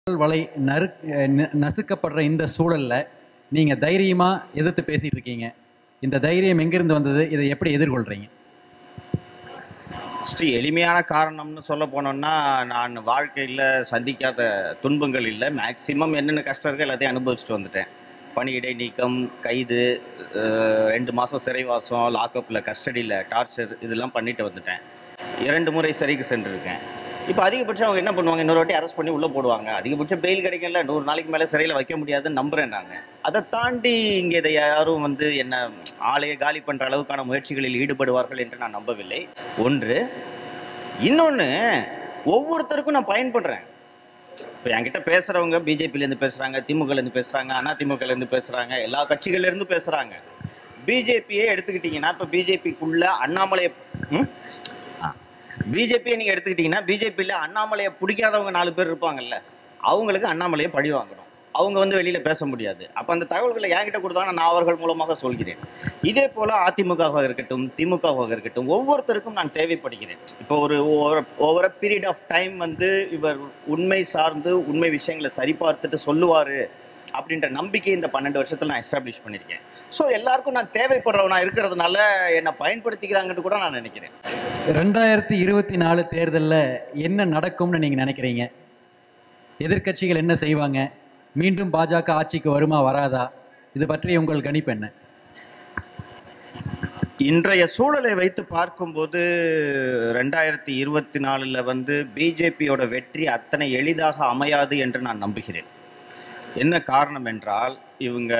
வலை நறு ந- நசுக்கப்படுற இந்த சூழல்ல நீங்க தைரியமா எதிர்த்து பேசிட்டு இருக்கீங்க இந்த தைரியம் எங்கிருந்து வந்தது இதை எப்படி எதிர்கொள்றீங்க ஸ்ரீ எளிமையான காரணம்னு சொல்ல போனோம்னா நான் வாழ்க்கையில் சந்திக்காத துன்பங்கள் இல்லை மேக்சிமம் என்னென்ன கஷ்டம் இருக்கோ எல்லாத்தையும் அனுபவிச்சுட்டு வந்துட்டேன் பணியிடை நீக்கம் கைது அஹ், ரெண்டு மாதம் சிறைவாசம் லாக்அப்பில் கஸ்டடியில் டார்ச்சர் இதெல்லாம் பண்ணிட்டு வந்துட்டேன் இரண்டு முறை சிறைக்கு சென்றிருக்கேன் இப்போ அதிகபட்சம் அவங்க என்ன பண்ணுவாங்க இன்னொரு வாட்டி அரெஸ்ட் பண்ணி உள்ளே போடுவாங்க அதிகபட்சம் பெயில் கிடைக்கல நூறு நாளைக்கு மேலே சிறையில் வைக்க முடியாதுன்னு நம்புகிறேன் நான் அதை தாண்டி இங்கே இதை யாரும் வந்து என்ன ஆளையை காலி பண்ணுற அளவுக்கான முயற்சிகளில் ஈடுபடுவார்கள் என்று நான் நம்பவில்லை ஒன்று இன்னொன்று ஒவ்வொருத்தருக்கும் நான் பயன்படுறேன் இப்போ என்கிட்ட பேசுகிறவங்க பிஜேபிலேருந்து பேசுகிறாங்க திமுகலேருந்து பேசுகிறாங்க அதிமுகலேருந்து பேசுகிறாங்க எல்லா கட்சிகள்லேருந்து பேசுகிறாங்க பிஜேபியே எடுத்துக்கிட்டிங்கன்னா இப்போ பிஜேபிக்குள்ள அண்ணாமலையை ம்? ஆ பிஜேபியை நீங்கள் எடுத்துக்கிட்டிங்கன்னா பிஜேபியில் அண்ணாமலையை பிடிக்காதவங்க நாலு பேர் இருப்பாங்கல்ல அவங்களுக்கு அண்ணாமலையை பழி வாங்கணும் அவங்க வந்து வெளியில் பேச முடியாது அப்போ அந்த தகவல்களை என்கிட்ட கொடுத்தாங்க நான் அவர்கள் மூலமாக சொல்கிறேன் இதே போல் அதிமுகவாக இருக்கட்டும் திமுகவாக இருக்கட்டும் ஒவ்வொருத்தருக்கும் நான் தேவைப்படுகிறேன் இப்போ ஒரு ஓவர பீரியட் ஆஃப் டைம் வந்து இவர் உண்மை சார்ந்து உண்மை விஷயங்களை சரிபார்த்துட்டு சொல்லுவார் அப்படின்ற நம்பிக்கை இந்த பன்னெண்டு வருஷத்தில் நான் எஸ்டாப்ளிஷ் பண்ணியிருக்கேன் ஸோ எல்லாருக்கும் நான் தேவைப்படுறவனா இருக்கிறதுனால என்னை பயன்படுத்திக்கிறாங்கன்னு கூட நான் நினைக்கிறேன் ரெண்டாயிரத்தி இருபத்தி நாலு தேர்தல்ல என்ன நடக்கும்னு நீங்க நினைக்கிறீங்க எதிர்க்கட்சிகள் என்ன செய்வாங்க மீண்டும் பாஜக ஆட்சிக்கு வருமா வராதா இது பற்றி உங்கள் கணிப்பு என்ன இன்றைய சூழலை வைத்து பார்க்கும்போது ரெண்டாயிரத்தி இருபத்தி நாலில் வந்து பிஜேபியோட வெற்றி அத்தனை எளிதாக அமையாது என்று நான் நம்புகிறேன் என்ன காரணம் என்றால் இவங்க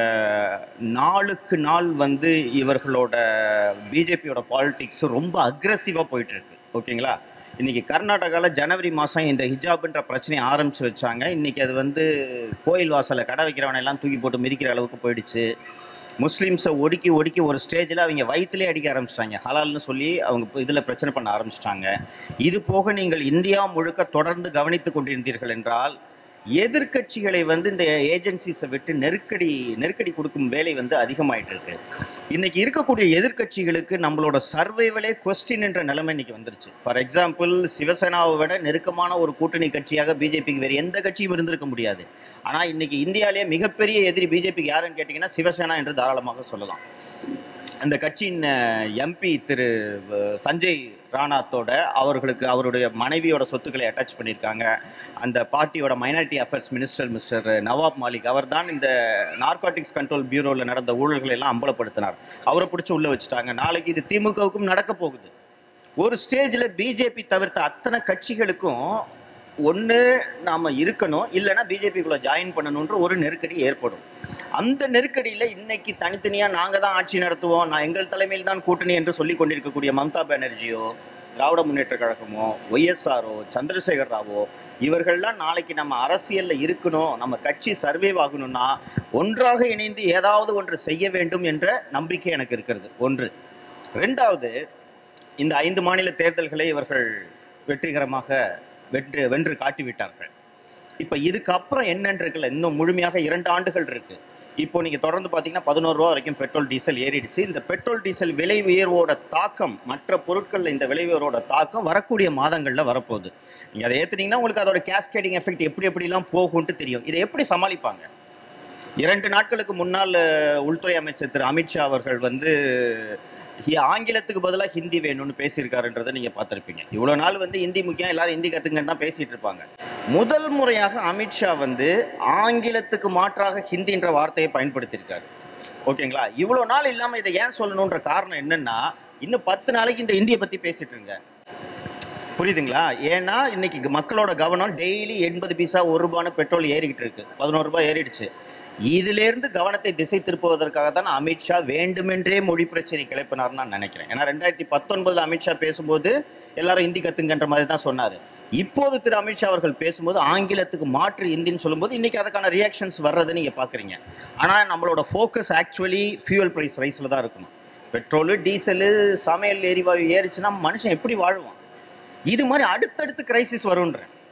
நாளுக்கு நாள் வந்து இவர்களோட பிஜேபியோட பாலிடிக்ஸ் ரொம்ப அக்ரஸிவாக போயிட்டு இருக்கு ஓகேங்களா இன்னைக்கு கர்நாடகாவில் ஜனவரி மாதம் இந்த ஹிஜாப்ன்ற பிரச்சனையை ஆரம்பிச்சு வச்சாங்க இன்னைக்கு அது வந்து கோயில் வாசலை கடை வைக்கிறவனை எல்லாம் தூக்கி போட்டு மிதிக்கிற அளவுக்கு போயிடுச்சு முஸ்லீம்ஸை ஒடுக்கி ஒடுக்கி ஒரு ஸ்டேஜில் அவங்க வயிற்றுலே அடிக்க ஆரம்பிச்சிட்டாங்க ஹலால்னு சொல்லி அவங்க இதில் பிரச்சனை பண்ண ஆரம்பிச்சிட்டாங்க இது போக நீங்கள் இந்தியா முழுக்க தொடர்ந்து கவனித்து கொண்டிருந்தீர்கள் என்றால் எதிர்க்கட்சிகளை வந்து இந்த ஏஜென்சிஸை விட்டு நெருக்கடி நெருக்கடி கொடுக்கும் வேலை வந்து அதிகமாயிட்டு இருக்கு இன்னைக்கு இருக்கக்கூடிய எதிர்க்கட்சிகளுக்கு நம்மளோட சர்வைவலே கொஸ்டின் என்ற நிலைமை இன்னைக்கு வந்துருச்சு ஃபார் எக்ஸாம்பிள் சிவசேனாவை விட நெருக்கமான ஒரு கூட்டணி கட்சியாக பிஜேபிக்கு வேறு எந்த கட்சியும் இருந்திருக்க முடியாது ஆனால் இன்னைக்கு இந்தியாவிலேயே மிகப்பெரிய எதிரி பிஜேபிக்கு யாருன்னு கேட்டிங்கன்னா சிவசேனா என்று தாராளமாக சொல்லலாம் அந்த கட்சியின் எம்பி திரு அஹ், சஞ்சய் ராணாத்தோட அவர்களுக்கு அவருடைய மனைவியோட சொத்துக்களை அட்டாச் பண்ணியிருக்காங்க அந்த பார்ட்டியோட minority affairs minister mister Nawab Malik அவர்தான் இந்த நார்காட்டிக்ஸ் கண்ட்ரோல் பியூரோவில் நடந்த ஊழல்களை எல்லாம் அம்பலப்படுத்தினார் அவரை பிடிச்சி உள்ள வச்சுட்டாங்க நாளைக்கு இது திமுகவுக்கும் நடக்க போகுது ஒரு ஸ்டேஜில் பிஜேபி தவிர்த்த அத்தனை கட்சிகளுக்கும் ஒன்று நாம் இருக்கணும் இல்லைன்னா பிஜேபிக்குள்ளே ஜாயின் பண்ணணுன்ற ஒரு நெருக்கடி ஏற்படும் அந்த நெருக்கடியில் இன்னைக்கு தனித்தனியாக நாங்கள் தான் ஆட்சி நடத்துவோம் நான் எங்கள் தலைமையில் தான் கூட்டணி என்று சொல்லி கொண்டிருக்கக்கூடிய மம்தா பானர்ஜியோ திராவிட முன்னேற்ற கழகமோ ஒய்எஸ்ஆரோ சந்திரசேகர் ராவோ இவர்கள்லாம் நாளைக்கு நம்ம அரசியலில் இருக்கணும் நம்ம கட்சி சர்வே ஆகணும்னா ஒன்றாக இணைந்து ஏதாவது ஒன்று செய்ய வேண்டும் என்ற நம்பிக்கை எனக்கு இருக்கிறது ஒன்று ரெண்டாவது இந்த ஐந்து மாநில தேர்தல்களை இவர்கள் வெற்றிகரமாக வென்று வென்று காட்டிவிட்டார்கள் இப்போ இதுக்கப்புறம் என்னன்னு இருக்குல்ல இன்னும் முழுமையாக இரண்டு ஆண்டுகள் இருக்கு இப்போ நீங்க தொடர்ந்து பார்த்தீங்கன்னா பதினோரு ரூபா வரைக்கும் பெட்ரோல் டீசல் ஏறிடுச்சு இந்த பெட்ரோல் டீசல் விலை உயர்வோட தாக்கம் மற்ற பொருட்கள்ல இந்த விலை உயர்வோட தாக்கம் வரக்கூடிய மாதங்கள்ல வரப்போகுது நீங்க அதை ஏத்துனீங்கன்னா உங்களுக்கு அதோட கேஸ்கேடிங் எஃபெக்ட் எப்படி எப்படிலாம் போகும்ட்டு தெரியும் இதை எப்படி சமாளிப்பாங்க இரண்டு நாட்களுக்கு முன்னால் அஹ், உள்துறை அமைச்சர் திரு அமித்ஷா அவர்கள் வந்து ஹி- ஆங்கிலத்துக்கு பதிலாக ஹிந்தி வேணும்னு பேசியிருக்காருன்றதை நீங்க பார்த்துருப்பீங்க இவ்வளோ நாள் வந்து ஹிந்தி முக்கியம் எல்லாரும் ஹிந்தி கத்துங்கன்னு தான் பேசிட்டு இருப்பாங்க முதல் முறையாக அமித்ஷா வந்து ஆங்கிலத்துக்கு மாற்றாக ஹிந்தின்ற வார்த்தையை பயன்படுத்தியிருக்காரு ஓகேங்களா இவ்வளோ நாள் இல்லாமல் இதை ஏன் சொல்லணுன்ற காரணம் என்னன்னா இன்னும் பத்து நாளைக்கு இந்த ஹிந்தியை பற்றி பேசிட்டு இருங்க புரியுதுங்களா ஏன்னா இன்னைக்கு மக்களோட கவனம் டெய்லி எண்பது பைசா ஒரு ரூபான்னு பெட்ரோல் ஏறிக்கிட்டு இருக்கு பதினோரு ரூபாய் ஏறிடுச்சு இதிலிருந்து கவனத்தை திசை திருப்புவதற்காக தான் அமித்ஷா வேண்டுமென்றே மொழி பிரச்சனை கிளப்பினார்னு நான் நினைக்கிறேன் ஏன்னா ரெண்டாயிரத்தி பத்தொன்பதுல அமித்ஷா பேசும்போது எல்லாரும் ஹிந்தி கத்துங்கன்ற மாதிரி தான் சொன்னாரு இப்போது திரு அமித்ஷா அவர்கள் பேசும்போது ஆங்கிலத்துக்கு மாற்று ஹிந்தின்னு சொல்லும்போது இன்னைக்கு அதுக்கான ரியாக்ஷன்ஸ் வர்றதை நீங்க பாக்குறீங்க ஆனா நம்மளோட ஃபோக்கஸ் ஆக்சுவலி ஃபியூவல் பிரைஸ் ரைஸ்ல தான் இருக்கணும் பெட்ரோலு டீசலு சமையல் எரிவாயு ஏறிச்சுன்னா மனுஷன் எப்படி வாழ்வான் இது மாதிரி அடுத்தடுத்து கிரைசிஸ் வரும்ன்றேன்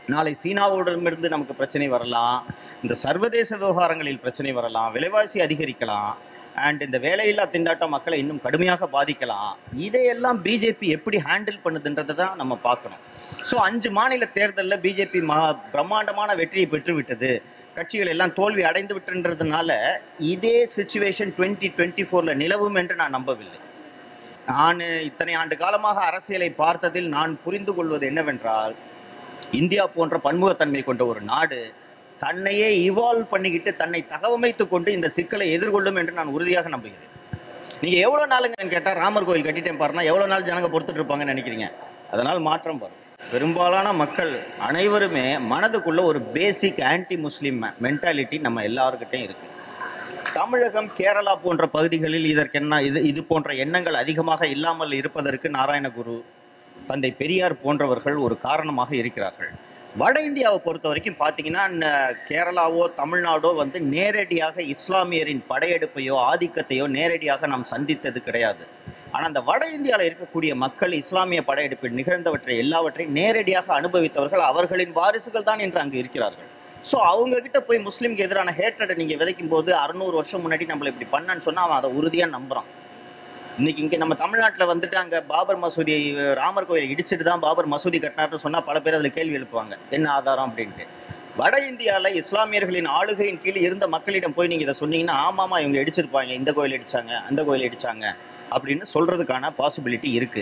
நாளை சீனாவோடமிருந்து நமக்கு பிரச்சனை வரலாம் இந்த சர்வதேச விவகாரங்களில் பிரச்சனை வரலாம் விலைவாசி அதிகரிக்கலாம் அண்ட் இந்த வேலையில்லா திண்டாட்டம் மக்களை இன்னும் கடுமையாக பாதிக்கலாம் இதையெல்லாம் பிஜேபி எப்படி ஹேண்டில் பண்ணுதுன்றதை தான் நம்ம பார்க்கணும் ஸோ அஞ்சு மாநில தேர்தலில் பிஜேபி மகா பிரம்மாண்டமான வெற்றியை பெற்றுவிட்டது கட்சிகள் எல்லாம் தோல்வி அடைந்து விட்டுன்றதுனால இதே சுச்சுவேஷன் டுவெண்ட்டி டுவெண்ட்டி ஃபோரில் நிலவும் என்று நான் நம்பவில்லை நான் இத்தனை ஆண்டு காலமாக அரசியலை பார்த்ததில் நான் புரிந்து கொள்வது என்னவென்றால் இந்தியா போன்ற பன்முகத்தன்மை கொண்ட ஒரு நாடு தன்னையே இவால்வ் பண்ணிக்கிட்டு தன்னை தகவமைத்து கொண்டு இந்த சிக்கலை எதிர்கொள்ளும் என்று நான் உறுதியாக நம்புகிறேன் நீங்க எவ்வளவு நாளுங்க கேட்டால் ராமர் கோயில் கட்டிட்டேன் பாருன்னா எவ்வளவு நாள் ஜனங்க பொறுத்துட்டு இருப்பாங்கன்னு நினைக்கிறீங்க அதனால் மாற்றம் வரும் பெரும்பாலான மக்கள் அனைவருமே மனதுக்குள்ள ஒரு பேசிக் ஆன்டி முஸ்லீம் மென்டாலிட்டி நம்ம எல்லாருக்கிட்டையும் இருக்கு தமிழகம் கேரளா போன்ற பகுதிகளில் இதற்கென்ன இது இது போன்ற எண்ணங்கள் அதிகமாக இல்லாமல் இருப்பதற்கு நாராயணகுரு தந்தை பெரியார் போன்றவர்கள் ஒரு காரணமாக இருக்கிறார்கள் வட இந்தியாவை பொறுத்த வரைக்கும் பார்த்தீங்கன்னா ந- கேரளாவோ தமிழ்நாடோ வந்து நேரடியாக இஸ்லாமியரின் படையெடுப்பையோ ஆதிக்கத்தையோ நேரடியாக நாம் சந்தித்தது கிடையாது ஆனால் அந்த வட இந்தியாவில் இருக்கக்கூடிய மக்கள் இஸ்லாமிய படையெடுப்பில் நிகழ்ந்தவற்றை எல்லாவற்றையும் நேரடியாக அனுபவித்தவர்கள் அவர்களின் வாரிசுகள் தான் இன்று அங்கு இருக்கிறார்கள் ஸோ அவங்க கிட்ட போய் முஸ்லீம்க்கு எதிரான ஹேட்ரடை நீங்கள் விதைக்கும் போது அறுநூறு வருஷம் முன்னாடி நம்மளை இப்படி பண்ணான்னு சொன்னால் அவன் அதை உறுதியாக நம்புறான் இன்னைக்கு இங்கே நம்ம தமிழ்நாட்டில் வந்துட்டு அங்கே பாபர் மசூதி ராமர் கோயிலை இடிச்சிட்டு தான் பாபர் மசூதி கட்டினார்னு சொன்னால் பல பேர் அதில் கேள்வி எழுப்புவாங்க என்ன ஆதாரம் அப்படின்ட்டு வட இந்தியாவில் இஸ்லாமியர்களின் ஆளுகையின் கீழ் இருந்த மக்களிடம் போய் நீங்கள் இதை சொன்னீங்கன்னா ஆமாமா இவங்க இடிச்சிருப்பாங்க இந்த கோயில் இடிச்சாங்க அந்த கோயில் இடிச்சாங்க அப்படின்னு சொல்றதுக்கான பாசிபிலிட்டி இருக்கு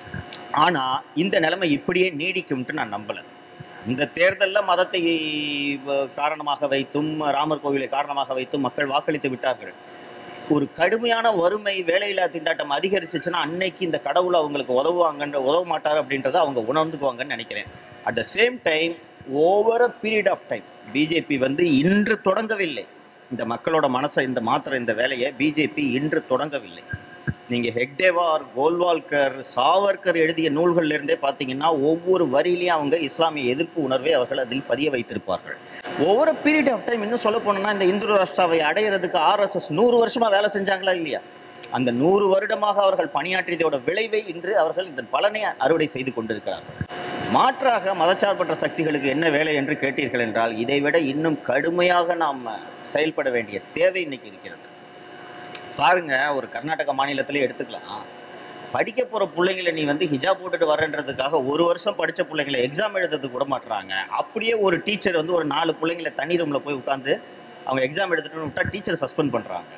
ஆனா இந்த நிலைமை இப்படியே நீடிக்கும்ட்டு நான் நம்பல இந்த தேர்தலில் மதத்தை வ- காரணமாக வைத்தும் ராமர் கோவிலை காரணமாக வைத்தும் மக்கள் வாக்களித்து விட்டார்கள் ஒரு கடுமையான வறுமை வேலையில்லா திண்டாட்டம் அதிகரிச்சிச்சுன்னா அன்னைக்கு இந்த கடவுள் அவங்களுக்கு உதவுவாங்கன்ற உதவ மாட்டார் அப்படின்றத அவங்க உணர்ந்துக்குவாங்கன்னு நினைக்கிறேன் at the same time over a period of time BJP வந்து இன்று தொடங்கவில்லை இந்த மக்களோட மனசை இந்த மாத்திர இந்த வேலையை பிஜேபி இன்று தொடங்கவில்லை நீங்க ஹெக்டேவார் கோல்வால்கர் சாவர்கர் எழுதிய நூல்கள்ல இருந்தே பார்த்தீங்கன்னா ஒவ்வொரு வரியிலையும் அவங்க இஸ்லாமிய எதிர்ப்பு உணர்வை அவர்கள் அதில் பதிய வைத்திருப்பார்கள் ஒவ்வொரு பீரியட் ஆஃப் டைம் இன்னும் சொல்ல போனோம்னா இந்த இந்து ராஷ்டிராவை அடையிறதுக்கு ஆர்எஸ்எஸ் நூறு வருஷமா வேலை செஞ்சாங்களா இல்லையா அந்த நூறு வருடமாக அவர்கள் பணியாற்றியதோட விளைவை இன்று அவர்கள் இந்த பலனை அறுவடை செய்து கொண்டிருக்கிறார்கள் மாற்றாக மதச்சார்பற்ற சக்திகளுக்கு என்ன வேலை என்று கேட்டீர்கள் என்றால் இதைவிட இன்னும் கடுமையாக நாம் செயல்பட வேண்டிய தேவை இன்னைக்கு இருக்கிறது பாருங்க ஒரு கர்நாடக மாநிலத்திலே எடுத்துக்கலாம் படிக்க போற பிள்ளைங்களை நீ வந்து ஹிஜாப் போட்டுட்டு வரன்றதுக்காக ஒரு வருஷம் படிச்ச பிள்ளைங்களை எக்ஸாம் எழுதுறதுக்கு விட மாட்றாங்க அப்படியே ஒரு டீச்சர் வந்து ஒரு நாலு பிள்ளைங்களை தனி ரூம்ல போய் உட்காந்து அவங்க எக்ஸாம் எடுத்துட்டு விட்டா டீச்சர் சஸ்பெண்ட் பண்றாங்க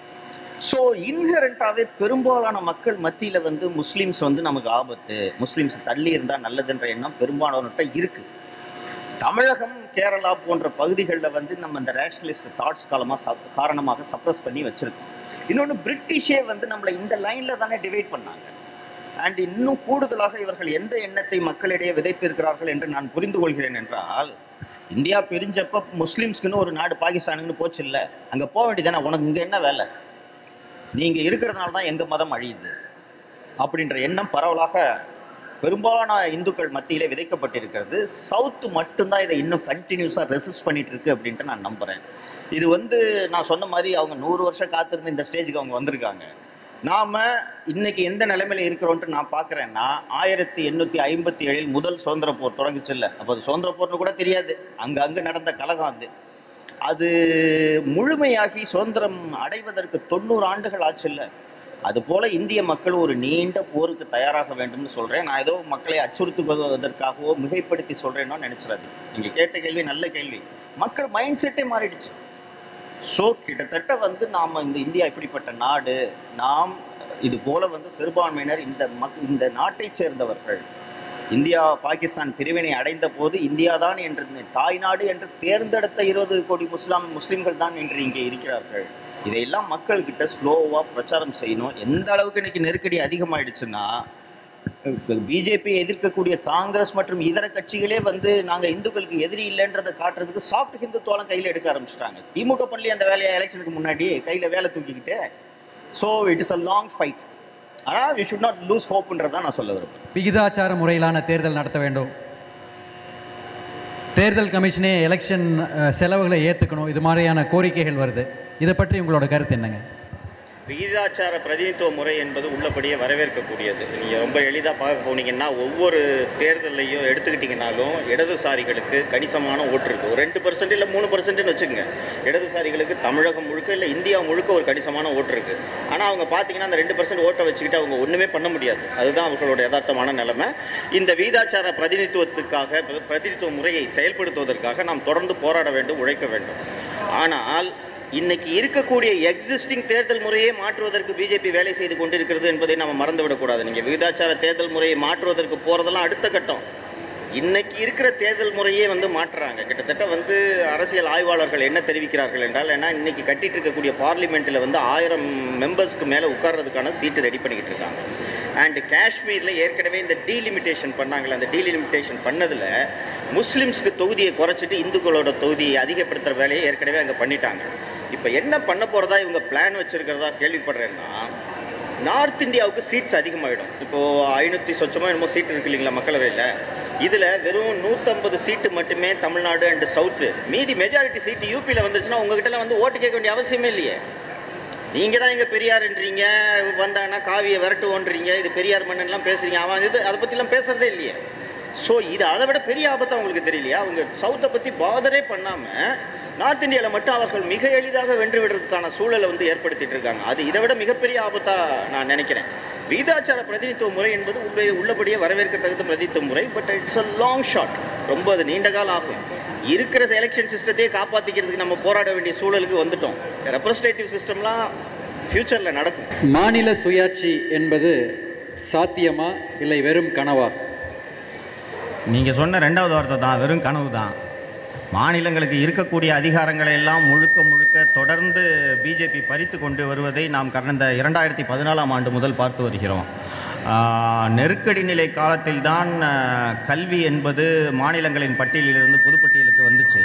ஸோ இன்ஹரண்டாவே பெரும்பாலான மக்கள் மத்தியில வந்து முஸ்லிம்ஸ் வந்து நமக்கு ஆபத்து முஸ்லிம்ஸ் தள்ளி இருந்தா நல்லதுன்ற எண்ணம் பெரும்பாலானவர்கிட்ட இருக்கு தமிழகம் கேரளா போன்ற பகுதிகளில் வந்து நம்ம இந்த ரேஷனலிஸ்ட் தாட்ஸ் காலமாக சப் காரணமாக சப்ரஸ் பண்ணி வச்சிருக்கோம் இன்னொன்று பிரிட்டிஷே வந்து நம்மளை இந்த லைன்ல தானே டிவைட் பண்ணாங்க அண்ட் இன்னும் கூடுதலாக இவர்கள் எந்த எண்ணத்தை மக்களிடையே விதைத்திருக்கிறார்கள் என்று நான் புரிந்து கொள்கிறேன் என்றால் இந்தியா பிரிஞ்சப்ப முஸ்லிம்ஸ்க்குன்னு ஒரு நாடு பாகிஸ்தானுக்குன்னு போச்சு இல்லை அங்கே போக வேண்டியதானே உனக்கு இங்கே என்ன வேலை நீங்க இருக்கிறதுனால தான் எங்க மதம் அழியுது அப்படின்ற எண்ணம் பரவலாக பெரும்பாலான இந்துக்கள் மத்தியிலே விதைக்கப்பட்டிருக்கிறது சவுத்து மட்டும்தான் இதை இன்னும் கண்டினியூஸாக ரெசிஸ்ட் பண்ணிட்டு இருக்கு அப்படின்ட்டு நான் நம்புறேன் இது வந்து நான் சொன்ன மாதிரி அவங்க நூறு வருஷம் காத்திருந்து இந்த ஸ்டேஜுக்கு அவங்க வந்திருக்காங்க நாம இன்னைக்கு எந்த நிலைமையில இருக்கிறோன்ட்டு நான் பார்க்குறேன்னா ஆயிரத்தி எண்ணூற்றி ஐம்பத்தி ஏழில் முதல் சுதந்திர போர் தொடங்குச்சு இல்லை அப்போ அது சுதந்திர போர்னு கூட தெரியாது அங்க அங்க நடந்த கலகம் அது அது முழுமையாகி சுதந்திரம் அடைவதற்கு தொண்ணூறு ஆண்டுகள் ஆச்சு இல்லை அதுபோல இந்திய மக்கள் ஒரு நீண்ட போருக்கு தயாராக வேண்டும்னு சொல்றேன் நான் ஏதோ மக்களை அச்சுறுத்துவதற்காகவோ மிகைப்படுத்தி சொல்றேனோ நினைச்சிடாது நீங்க கேட்ட கேள்வி நல்ல கேள்வி மக்கள் மைண்ட் செட்டே மாறிடுச்சு ஸோ கிட்டத்தட்ட வந்து நாம் இந்த இந்தியா இப்படிப்பட்ட நாடு நாம் இது போல வந்து சிறுபான்மையினர் இந்த மக் இந்த நாட்டைச் சேர்ந்தவர்கள் இந்தியா பாகிஸ்தான் பிரிவினை அடைந்த போது இந்தியா தான் என்று தாய் நாடு என்று தேர்ந்தெடுத்த இருபது கோடி முஸ்லாம் முஸ்லிம்கள் தான் இன்று இங்கே இருக்கிறார்கள் இதையெல்லாம் மக்கள் கிட்ட ஸ்லோவாக பிரச்சாரம் செய்யணும் எந்த அளவுக்கு இன்னைக்கு நெருக்கடி அதிகமாயிடுச்சுன்னா பிஜேபி எதிர்க்கக்கூடிய காங்கிரஸ் மற்றும் இதர கட்சிகளே வந்து நாங்க இந்துக்களுக்கு எதிரி இல்லைன்றதை காட்டுறதுக்கு சாஃப்ட் ஹிந்துத்துவம் கையில எடுக்க ஆரம்பிச்சிட்டாங்க திமுக பண்ணி அந்த வேலையை எலெக்ஷனுக்கு முன்னாடி கையில வேலை தூக்கிக்கிட்டு so it is a long fight ஆனா வி ஷுட் நாட் லூஸ் ஹோப்ன்றதான் நான் சொல்ல விரும்புறேன் விகிதாச்சார முறையிலான தேர்தல் நடத்த வேண்டும் தேர்தல் கமிஷனே எலெக்ஷன் அஹ், செலவுகளை ஏற்றுக்கணும் இது மாதிரியான கோரிக்கைகள் வருது இதை பற்றி உங்களோட கருத்து என்னங்க விகிதாச்சார பிரதிநிதித்துவ முறை என்பது உள்ளபடியே வரவேற்கக்கூடியது நீங்கள் ரொம்ப எளிதாக பார்க்க போனீங்கன்னா ஒவ்வொரு தேர்தலையும் எடுத்துக்கிட்டிங்கனாலும் இடதுசாரிகளுக்கு கணிசமான ஓட்டு இருக்குது ஒரு ரெண்டு பர்சன்ட் இல்லை மூணு பர்சன்ட்னு வச்சுக்கோங்க இடதுசாரிகளுக்கு தமிழகம் முழுக்க இல்லை இந்தியா முழுக்க ஒரு கணிசமான ஓட்டு இருக்குது ஆனால் அவங்க பார்த்தீங்கன்னா அந்த ரெண்டு பர்சன்ட் ஓட்டை வச்சுக்கிட்டு அவங்க ஒன்றுமே பண்ண முடியாது அதுதான் அவர்களோட யதார்த்தமான நிலைமை இந்த வீதாச்சார பிரதிநிதித்துவத்துக்காக பிர- பிரதிநிதித்துவ முறையை செயல்படுத்துவதற்காக நாம் தொடர்ந்து போராட வேண்டும் உழைக்க வேண்டும் ஆனால் இன்னைக்கு இருக்கக்கூடிய எக்ஸிஸ்டிங் தேர்தல் முறையை மாற்றுவதற்கு பிஜேபி வேலை செய்து கொண்டிருக்கிறது என்பதை நம்ம மறந்துவிடக்கூடாது நீங்கள் விகிதாச்சார தேர்தல் முறையை மாற்றுவதற்கு போகிறதெல்லாம் அடுத்த கட்டம் இன்னைக்கு இருக்கிற தேர்தல் முறையே வந்து மாற்றுறாங்க கிட்டத்தட்ட வந்து அரசியல் ஆய்வாளர்கள் என்ன தெரிவிக்கிறார்கள் என்றால் ஏன்னா இன்னைக்கு கட்டிட்டு இருக்கக்கூடிய பார்லிமெண்ட்டில் வந்து ஆயிரம் மெம்பர்ஸ்க்கு மேலே உட்கார்றதுக்கான சீட்டு ரெடி பண்ணிக்கிட்டு இருக்காங்க அண்ட் காஷ்மீரில் ஏற்கனவே இந்த டீலிமிட்டேஷன் பண்ணாங்களே அந்த டீலிமிட்டேஷன் பண்ணதில் முஸ்லிம்ஸ்க்கு தொகுதியை குறைச்சிட்டு இந்துக்களோட தொகுதியை அதிகப்படுத்துகிற வேலையை ஏற்கனவே அங்கே பண்ணிட்டாங்க இப்போ என்ன பண்ண போகிறதா இவங்க பிளான் வச்சுருக்கிறதா கேள்விப்படுறேன்னா நார்த் இந்தியாவுக்கு சீட்ஸ் அதிகமாகிடும் இப்போது ஐநூற்றி சொச்சமாக என்னமோ சீட் இருக்கு இல்லைங்களா மக்களவையில் இதில் வெறும் நூற்றம்பது சீட்டு மட்டுமே தமிழ்நாடு அண்ட் சவுத்து மீதி மெஜாரிட்டி சீட்டு யூபியில் வந்துருச்சுன்னா உங்ககிட்டலாம் வந்து ஓட்டு கேட்க வேண்டிய அவசியமே இல்லையே நீங்கள் தான் இங்கே பெரியார்ன்றீங்க வந்தாங்கன்னா காவியை விரட்டுவோன்றீங்க இது பெரியார் மண்ணுலாம் பேசுறீங்க அவன் இது அதை பற்றிலாம் பேசுறதே இல்லையே ஸோ இது அதை விட பெரிய ஆபத்து அவங்களுக்கு தெரியலையா அவங்க சவுத்தை பற்றி பாதரே பண்ணாமல் நார்த் இந்தியாவில் மட்டும் அவர்கள் மிக எளிதாக வென்று விடுறதுக்கான சூழலை வந்து ஏற்படுத்திட்டு இருக்காங்க அது இதை விட மிகப்பெரிய ஆபத்தாக நான் நினைக்கிறேன் வீதாச்சார பிரதிநிதித்துவ முறை என்பது உள்ளே உள்ளபடியே வரவேற்கத்தகுந்த பிரதிநிதித்துவ முறை but it's a long shot ரொம்ப அது நீண்ட காலம் ஆகும் இருக்கிற எலெக்ஷன் சிஸ்டத்தையே காப்பாற்றிக்கிறதுக்கு நம்ம போராட வேண்டிய சூழலுக்கு வந்துட்டோம் ரெப்ரஸன்டேட்டிவ் சிஸ்டம்லாம் ஃப்யூச்சரில் நடக்கும் மாநில சுயாட்சி என்பது சாத்தியமா இல்லை வெறும் கனவா நீங்கள் சொன்ன ரெண்டாவது வார்த்தை தான் வெறும் கனவு தான் மாநிலங்களுக்கு இருக்கக்கூடிய அதிகாரங்களை எல்லாம் முழுக்க முழுக்க தொடர்ந்து பிஜேபி பறித்து கொண்டு வருவதை நாம் கடந்த இரண்டாயிரத்தி பதினாலாம் ஆண்டு முதல் பார்த்து வருகிறோம் ஆஹ், நெருக்கடி நிலை காலத்தில்தான் ஆஹ், கல்வி என்பது மாநிலங்களின் பட்டியலிலிருந்து பொதுப்பட்டியலுக்கு வந்துச்சு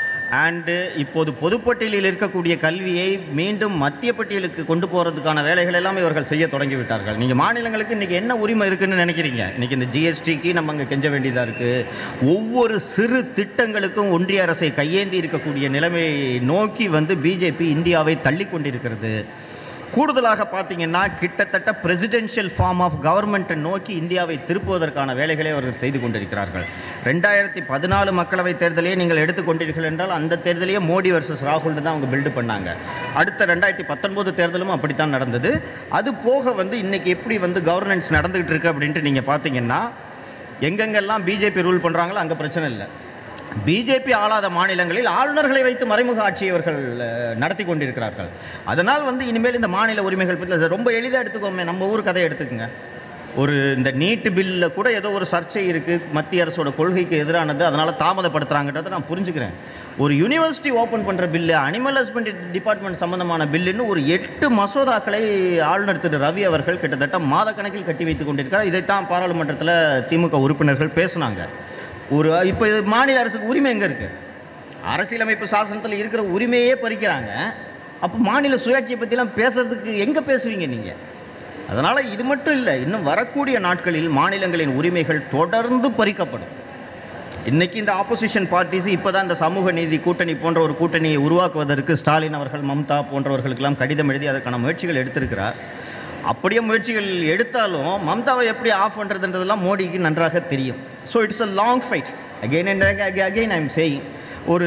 அண்டு இப்போது பொதுப்பட்டியலில் இருக்கக்கூடிய கல்வியை மீண்டும் மத்திய பட்டியலுக்கு கொண்டு போகிறதுக்கான வேலைகள் எல்லாம் இவர்கள் செய்ய தொடங்கி விட்டார்கள் நீங்கள் மாநிலங்களுக்கு இன்றைக்கி என்ன உரிமை இருக்குன்னு நினைக்கிறீங்க இன்றைக்கி இந்த ஜிஎஸ்டிக்கு நம்ம அங்கே கெஞ்ச வேண்டியதாக இருக்குது ஒவ்வொரு சிறு திட்டங்களுக்கும் ஒன்றிய அரசை கையேந்தி இருக்கக்கூடிய நிலைமையை நோக்கி வந்து பிஜேபி இந்தியாவை தள்ளி கொண்டிருக்கிறது கூடுதலாக பார்த்தீங்கன்னா கிட்டத்தட்ட பிரசிடென்ஷியல் ஃபார்ம் ஆஃப் கவர்மெண்ட்டை நோக்கி இந்தியாவை திருப்புவதற்கான வேலைகளை அவர்கள் செய்து கொண்டிருக்கிறார்கள் ரெண்டாயிரத்தி பதினாலு மக்களவைத் தேர்தலையே நீங்கள் எடுத்துக்கொண்டீர்கள் என்றால் அந்த தேர்தலையே மோடி வர்சஸ் ராகுல்னு தான் அவங்க பில்டு பண்ணாங்க அடுத்த ரெண்டாயிரத்தி பத்தொன்பது தேர்தலும் அப்படித்தான் நடந்தது அது போக வந்து இன்னைக்கு எப்படி வந்து கவர்னன்ஸ் நடந்துகிட்டு இருக்கு அப்படின்ட்டு நீங்கள் பார்த்தீங்கன்னா எங்கெங்கெல்லாம் பிஜேபி ரூல் பண்ணுறாங்களோ அங்கே பிரச்சனை இல்லை பிஜேபி ஆளாத மாநிலங்களில் ஆளுநர்களை வைத்து மறைமுக ஆட்சி அவர்கள் அஹ், நடத்தி கொண்டிருக்கிறார்கள் அதனால் வந்து இனிமேல் இந்த மாநில உரிமைகள் பற்றி ரொம்ப எளிதாக எடுத்துக்கோமே நம்ம ஊர் கதையை எடுத்துக்கோங்க ஒரு இந்த நீட்டு பில்லில் கூட ஏதோ ஒரு சர்ச்சை இருக்குது மத்திய அரசோட கொள்கைக்கு எதிரானது அதனால் தாமதப்படுத்துகிறாங்கன்றதை நான் புரிஞ்சுக்கிறேன் ஒரு யூனிவர்சிட்டி ஓப்பன் பண்ணுற பில்லு அனிமல் ஹஸ்பண்டரி டிபார்ட்மெண்ட் சம்பந்தமான பில்லுன்னு ஒரு எட்டு மசோதாக்களை ஆளுநர் திரு ரவி அவர்கள் கிட்டத்தட்ட மாதக்கணக்கில் கட்டி வைத்து கொண்டிருக்கிறார் இதைத்தான் பாராளுமன்றத்தில் திமுக உறுப்பினர்கள் பேசுனாங்க ஒரு இப்போ இது மாநில அரசுக்கு உரிமை எங்கே இருக்குது அரசியலமைப்பு சாசனத்தில் இருக்கிற உரிமையே பறிக்கிறாங்க அப்போ மாநில சுயாட்சியை பற்றிலாம் பேசுறதுக்கு எங்கே பேசுவீங்க நீங்கள் அதனால் இது மட்டும் இல்லை இன்னும் வரக்கூடிய நாட்களில் மாநிலங்களின் உரிமைகள் தொடர்ந்து பறிக்கப்படும் இன்னைக்கு இந்த ஆப்போசிஷன் பார்ட்டிஸ் இப்போ தான் இந்த சமூக நீதி கூட்டணி போன்ற ஒரு கூட்டணியை உருவாக்குவதற்கு ஸ்டாலின் அவர்கள் மம்தா போன்றவர்களுக்கெல்லாம் கடிதம் எழுதி அதற்கான முயற்சிகள் எடுத்திருக்கிறார் அப்படியே முயற்சிகள் எடுத்தாலும் மம்தாவை எப்படி ஆஃப் பண்ணுறதுன்றதெல்லாம் மோடிக்கு நன்றாக தெரியும் so it's a long fight again and again I'm saying ஒரு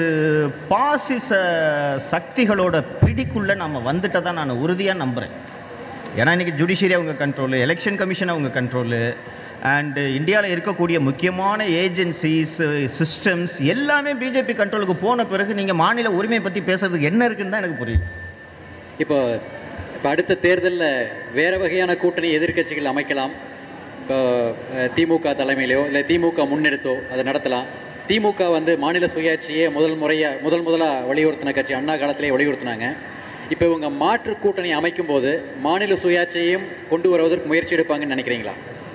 பாசிச சக்திகளோட பிடிக்குள்ளே நம்ம வந்துட்டதை நான் உறுதியாக நம்புகிறேன் ஏன்னா இன்றைக்கி ஜுடிஷியரி அவங்க கண்ட்ரோலு எலெக்ஷன் கமிஷன் அவங்க கண்ட்ரோலு அண்டு இந்தியாவில் இருக்கக்கூடிய முக்கியமான ஏஜென்சிஸ் சிஸ்டம்ஸ் எல்லாமே பிஜேபி கண்ட்ரோலுக்கு போன பிறகு நீங்கள் மாநில உரிமை பற்றி பேசுறதுக்கு என்ன இருக்குன்னு தான் எனக்கு புரியுது இப்போ இப்போ அடுத்த தேர்தலில் வேறு வகையான கூட்டணி எதிர்க்கட்சிகள் அமைக்கலாம் இப்போ அஹ், திமுக தலைமையிலோ இல்லை திமுக முன்னெடுத்தோ அதை நடத்தலாம் திமுக வந்து மாநில சுயாட்சியை முதல் முறையாக முதல் முதலாக வலியுறுத்தின கட்சி அண்ணா காலத்திலே வலியுறுத்தினாங்க இப்போ இவங்க மாற்று கூட்டணி அமைக்கும் போது மாநில சுயாட்சியையும் கொண்டு வருவதற்கு முயற்சி எடுப்பாங்கன்னு நினைக்கிறீங்களா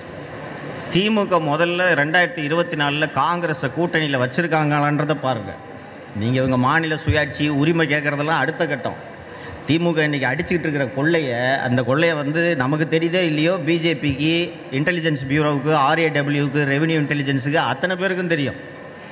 திமுக முதல்ல ரெண்டாயிரத்தி இருபத்தி நாலில் காங்கிரஸை கூட்டணியில் வச்சுருக்காங்களான்றதை பாருங்கள் நீங்கள் இவங்க மாநில சுயாட்சி உரிமை கேட்குறதெல்லாம் அடுத்த கட்டம் திமுக இன்னைக்கு அடிச்சுக்கிட்டு இருக்கிற கொள்ளையை அந்த கொள்ளையை வந்து நமக்கு தெரியுதோ இல்லையோ பிஜேபிக்கு இன்டெலிஜென்ஸ் பியூரோவுக்கு ஆர்ஏடபிள்யூக்கு ரெவென்யூ இன்டெலிஜென்ஸுக்கு அத்தனை பேருக்கும் தெரியும்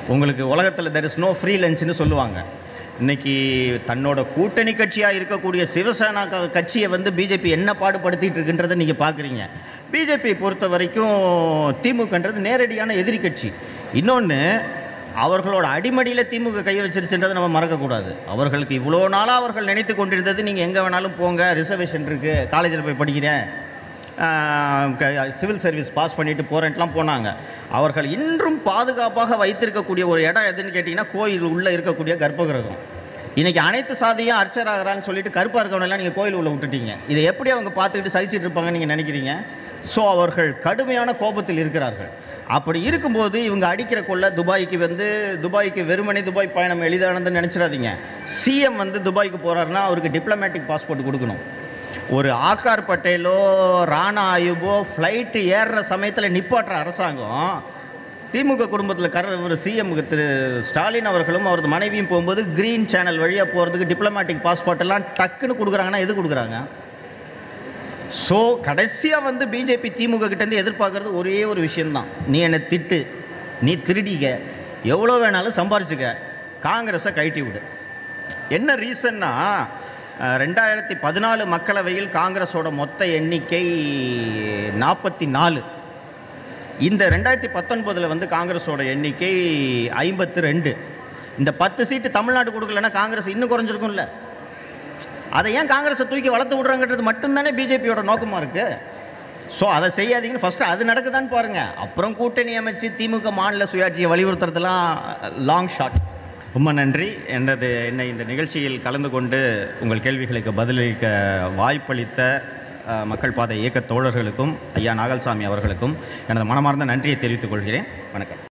உங்களுக்கு உலகத்தில் தெர் இஸ் நோ ஃப்ரீ லஞ்ச்னு சொல்லுவாங்க இன்னைக்கு தன்னோட கூட்டணி கட்சியாக இருக்கக்கூடிய சிவசேனா க- கட்சியை வந்து பிஜேபி என்ன பாடுபடுத்திட்டு இருக்குன்றதை நீங்கள் பார்க்குறீங்க பிஜேபி பொறுத்த வரைக்கும் திமுகன்றது நேரடியான எதிரி கட்சி இன்னொன்று அவர்களோட அடிமடியில் திமுக கை வச்சிருச்சுன்றதை நம்ம மறக்கக்கூடாது அவர்களுக்கு இவ்வளோ நாளாக அவர்கள் நினைத்து கொண்டிருந்தது நீங்கள் எங்கே வேணாலும் போங்க ரிசர்வேஷன் இருக்குது காலேஜில் போய் படிக்கிறேன் சிவில் சர்வீஸ் பாஸ் பண்ணிட்டு போகிறேன்ட்டுலாம் போனாங்க அவர்கள் இன்றும் பாதுகாப்பாக வைத்திருக்கக்கூடிய ஒரு இடம் எதுன்னு கேட்டிங்கன்னா கோயில் உள்ளே இருக்கக்கூடிய கர்ப்பகிரகம் இன்னைக்கு அனைத்து சாதியும் அர்ச்சராகிறான்னு சொல்லிட்டு கருப்பாக இருக்கவனெல்லாம் நீங்கள் கோயில் உள்ள விட்டுட்டீங்க இதை எப்படி அவங்க பார்த்துக்கிட்டு சகிச்சிட்டு இருப்பாங்கன்னு நீங்கள் நினைக்கிறீங்க ஸோ அவர்கள் கடுமையான கோபத்தில் இருக்கிறார்கள் அப்படி இருக்கும்போது இவங்க அடிக்கிற கொள்ள துபாய்க்கு வந்து துபாய்க்கு வெறுமனே துபாய் பயணம் எளிதானதுன்னு நினச்சிடாதீங்க சிஎம் வந்து துபாய்க்கு போகிறாருன்னா அவருக்கு டிப்ளமேட்டிக் பாஸ்போர்ட் கொடுக்கணும் ஒரு ஆக்கார் பட்டேலோ ராணா ஆயுபோ ஃப்ளைட்டு ஏறுற சமயத்தில் நிப்பாட்டுற அரசாங்கம் திமுக குடும்பத்தில் கர ஒரு சிஎம் திரு ஸ்டாலின் அவர்களும் அவரது மனைவியும் போகும்போது கிரீன் சேனல் வழியாக போகிறதுக்கு டிப்ளமேட்டிக் பாஸ்போர்ட் எல்லாம் டக்குன்னு கொடுக்குறாங்கன்னா எது கொடுக்குறாங்க ஸோ கடைசியாக வந்து பிஜேபி திமுக கிட்டேருந்து எதிர்பார்க்கறது ஒரே ஒரு விஷயம்தான் நீ என்னை திட்டு நீ திருடிக்க எவ்வளோ வேணாலும் சம்பாரிச்சுக்க காங்கிரஸை கழட்டி விடு என்ன ரீசன்னா அஹ், ரெண்டாயிரத்தி பதினாலு மக்களவையில் காங்கிரஸோட மொத்த எண்ணிக்கை நாற்பத்தி நாலு இந்த ரெண்டாயிரத்தி பத்தொன்பதில் வந்து காங்கிரஸோட எண்ணிக்கை ஐம்பத்து ரெண்டு இந்த பத்து சீட்டு தமிழ்நாடு கொடுக்கலன்னா காங்கிரஸ் இன்னும் குறைஞ்சிருக்கும்ல அதை ஏன் காங்கிரஸை தூக்கி வளர்த்து விட்றாங்கன்றது மட்டும்தானே பிஜேபியோட நோக்கமாக இருக்கு ஸோ அதை செய்யாதீங்கன்னு ஃபஸ்ட்டு அது நடக்குதான்னு பாருங்க அப்புறம் கூட்டணி அமைச்சு திமுக மாநில சுயாட்சியை வலியுறுத்துறதுலாம் லாங் ஷாட் ரொம்ப நன்றி எனது என்னை இந்த நிகழ்ச்சியில் கலந்து கொண்டு உங்கள் கேள்விகளுக்கு பதிலளிக்க வாய்ப்பளித்த அஹ், மக்கள் பாதை இயக்க தோழர்களுக்கும் ஐயா நாகல்சாமி அவர்களுக்கும் எனது மனமார்ந்த நன்றியை தெரிவித்துக் கொள்கிறேன் வணக்கம்